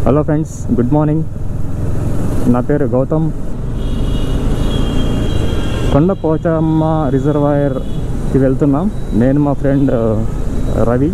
hello friends good morning నా పేరు గౌతమ్ కొండ పోచమ్మ రిజర్వాయర్కి వెళ్తున్నాం నేను మా ఫ్రెండ్ రవి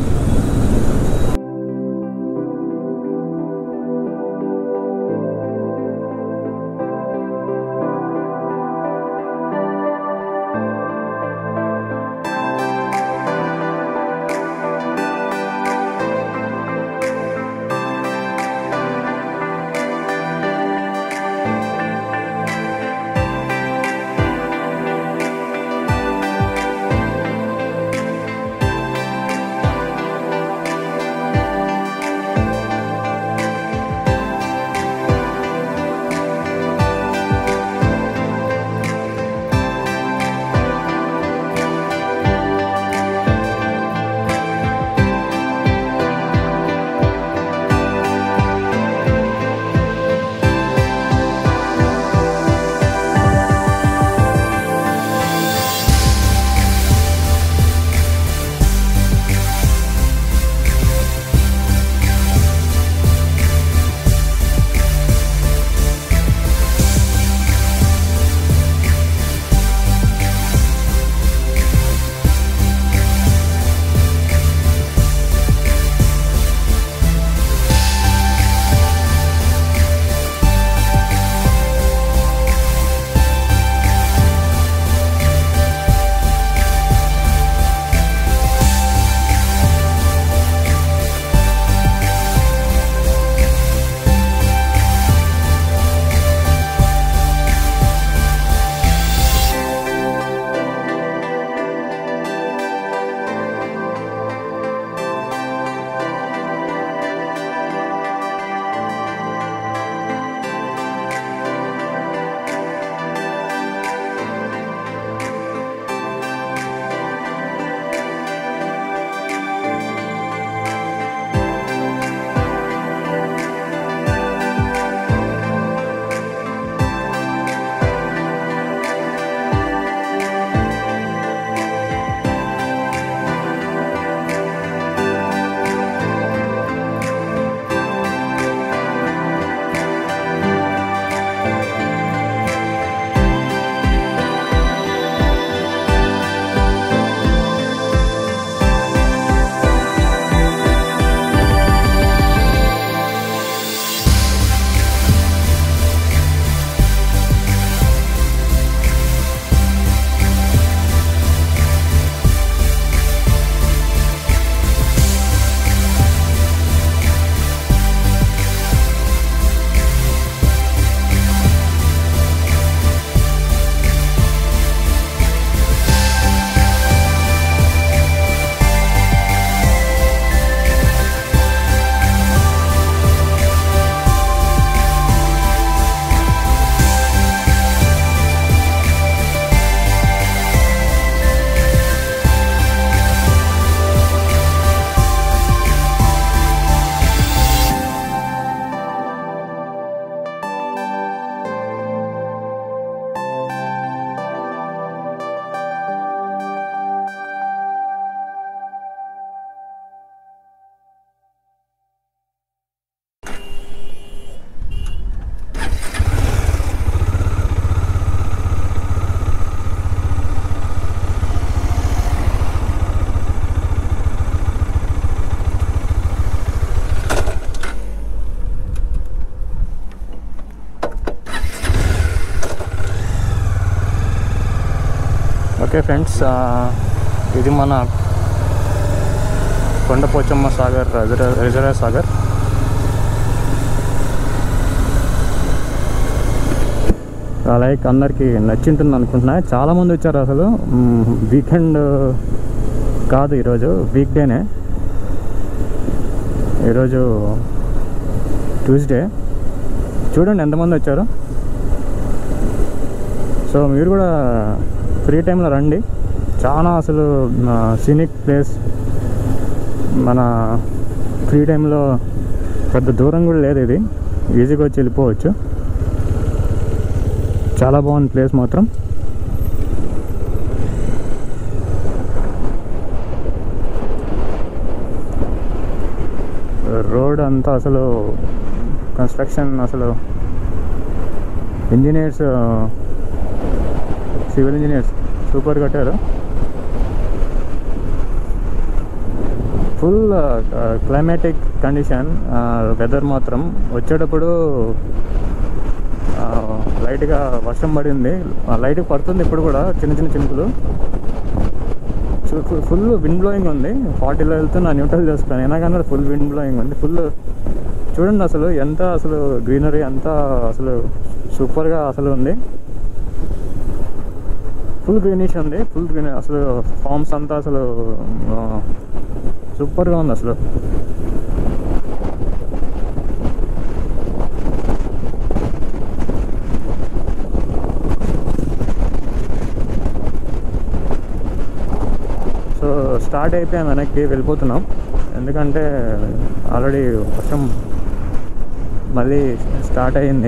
ఓకే ఫ్రెండ్స్ ఆ, ఇది మన Kondapochamma Sagar reserve reserve Sagar like అందరికీ నచ్చింటుంది అనుకుంటున్నా చాలామంది వచ్చారు అసలు వీకెండ్ కాదు ఈరోజు వీక్ డేనే ఈరోజు ట్యూస్డే చూడండి ఎంతమంది వచ్చారు సో మీరు కూడా ఫ్రీ టైంలో రండి చాలా అసలు సీనిక్ ప్లేస్ మన ఫ్రీ టైంలో పెద్ద దూరం కూడా లేదు ఇది ఈజీగా వచ్చి వెళ్ళిపోవచ్చు చాలా బాగుంది ప్లేస్ మాత్రం రోడ్ అంతా అసలు కన్స్ట్రక్షన్ అసలు ఇంజనీర్స్ సివిల్ ఇంజనీర్స్ సూపర్ కట్టారు ఫుల్ క్లైమాటిక్ కండిషన్ వెదర్ మాత్రం వచ్చేటప్పుడు లైట్గా వర్షం పడింది లైట్గా పడుతుంది ఇప్పుడు కూడా చిన్న చిన్న చినుకులు ఫుల్ విండ్ బ్లోయింగ్ ఉంది ఫార్టీలో వెళ్తున్నా న్యూట్రల్ చేసుకుని అయినా కానీ ఫుల్ విండ్ బ్లోయింగ్ ఉంది ఫుల్ చూడండి అసలు ఎంత అసలు గ్రీనరీ అంతా అసలు సూపర్గా అసలు ఉంది ఫుల్ గ్రీనిష్ ఉంది ఫుల్ గ్రీన్ అసలు ఫార్మ్స్ అంతా అసలు సూపర్గా ఉంది అసలు సో స్టార్ట్ అయిపోయాం వెనక్కి వెళ్ళిపోతున్నాం ఎందుకంటే ఆల్రెడీ వర్షం మళ్ళీ స్టార్ట్ అయ్యింది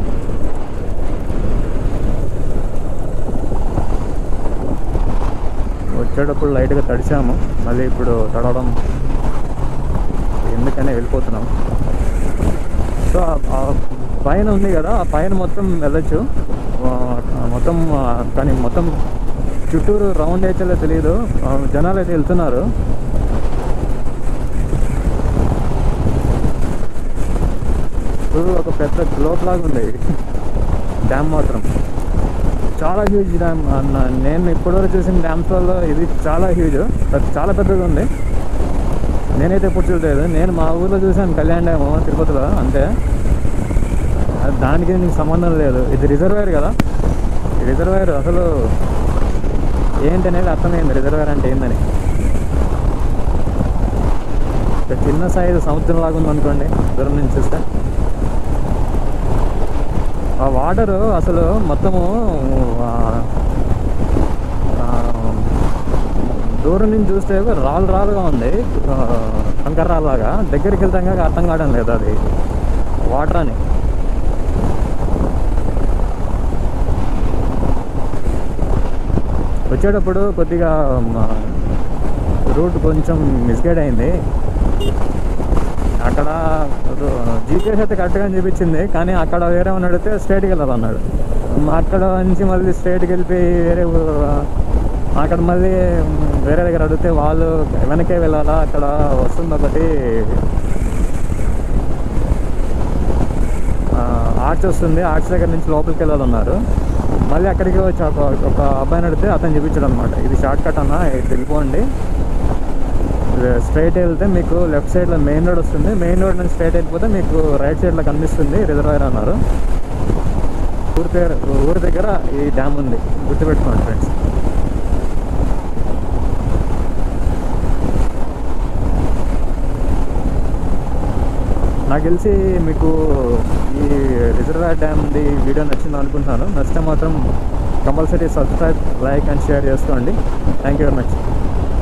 వచ్చేటప్పుడు లైట్గా తడిచాము మళ్ళీ ఇప్పుడు తడవడం ఎందుకనే వెళ్ళిపోతున్నాం సో ఆ- ఆ పైన ఉంది కదా ఆ పైన మొత్తం వెళ్ళొచ్చు ఆ, మొత్తం ఆ, కానీ మొత్తం చుట్టూరు రౌండ్ వేసేలా తెలియదు ఆ, జనాలు అయితే వెళ్తున్నారు ఇప్పుడు ఒక పెద్ద గ్లోబ్ లాగా ఉంది డ్యామ్ మాత్రం చాలా హ్యూజ్ డ్యామ్ అన్న నేను ఇప్పటివరకు చూసిన డ్యామ్స్లలో ఇది చాలా హ్యూజ్ చాలా పెద్దగా ఉంది నేనైతే ఎప్పుడు చూడలేదు నేను మా ఊర్లో చూసాను కళ్యాణ్ డ్యామ్ తిరుపతిలో అంతే అది దానికి దీనికి సంబంధం లేదు ఇది రిజర్వేర్ కదా ఈ రిజర్వేర్ అసలు ఏంటి అనేది అర్థమైంది రిజర్వేర్ అంటే ఏందని ఒక చిన్న సైజు సముద్రం లాగా ఉంది అనుకోండి దూరం నుంచి చూస్తే ఆ వాటర్ అసలు మొత్తము ఆ, ఆ, దూరం నుంచి చూస్తే రాళ్ళు రాళ్ళుగా ఉంది ఆ, కంకర రాళ్ళలాగా దగ్గరికి వెళ్తాం కాక అర్థం కావడం లేదు అది వాటర్ అని వచ్చేటప్పుడు కొద్దిగా రూట్ కొంచెం మిస్గైడ్ అయింది అక్కడ జీపీఎస్ అయితే కరెక్ట్గా చూపించింది కానీ అక్కడ వేరే ఉన్న అడిగితే స్ట్రైట్కి వెళ్ళాలన్నాడు అక్కడ నుంచి మళ్ళీ స్ట్రైట్కి వెళ్ళిపోయి వేరే ఊరు అక్కడ మళ్ళీ వేరే దగ్గర అడిగితే వాళ్ళు వెనకే వెళ్ళాలా అక్కడ వస్తుంది ఒకటి ఆర్చ్ వస్తుంది ఆర్చ్ దగ్గర నుంచి లోపలికి వెళ్ళాలన్నారు మళ్ళీ అక్కడికి వచ్చి ఒక ఒక అబ్బాయిని అడిగితే అతను చూపించాడు అనమాట ఇది షార్ట్ కట్ అన్న ఇది వెళ్ళిపోండి స్ట్రైట్ వెళ్తే మీకు లెఫ్ట్ సైడ్లో మెయిన్ రోడ్ వస్తుంది మెయిన్ రోడ్ నుంచి స్ట్రైట్ వెళ్ళిపోతే మీకు రైట్ సైడ్లో కనిపిస్తుంది రిజర్వాయర్ అన్నారు ఊరి పేరు ఊరి దగ్గర ఈ డ్యామ్ ఉంది గుర్తుపెట్టుకోండి ఫ్రెండ్స్ నాకు తెలిసి మీకు ఈ రిజర్వాయర్ డ్యామ్ది వీడియో నచ్చింది అనుకుంటున్నాను నచ్చితే మాత్రం compulsory subscribe like and share చేసుకోండి థ్యాంక్ యూ వెరీ మచ్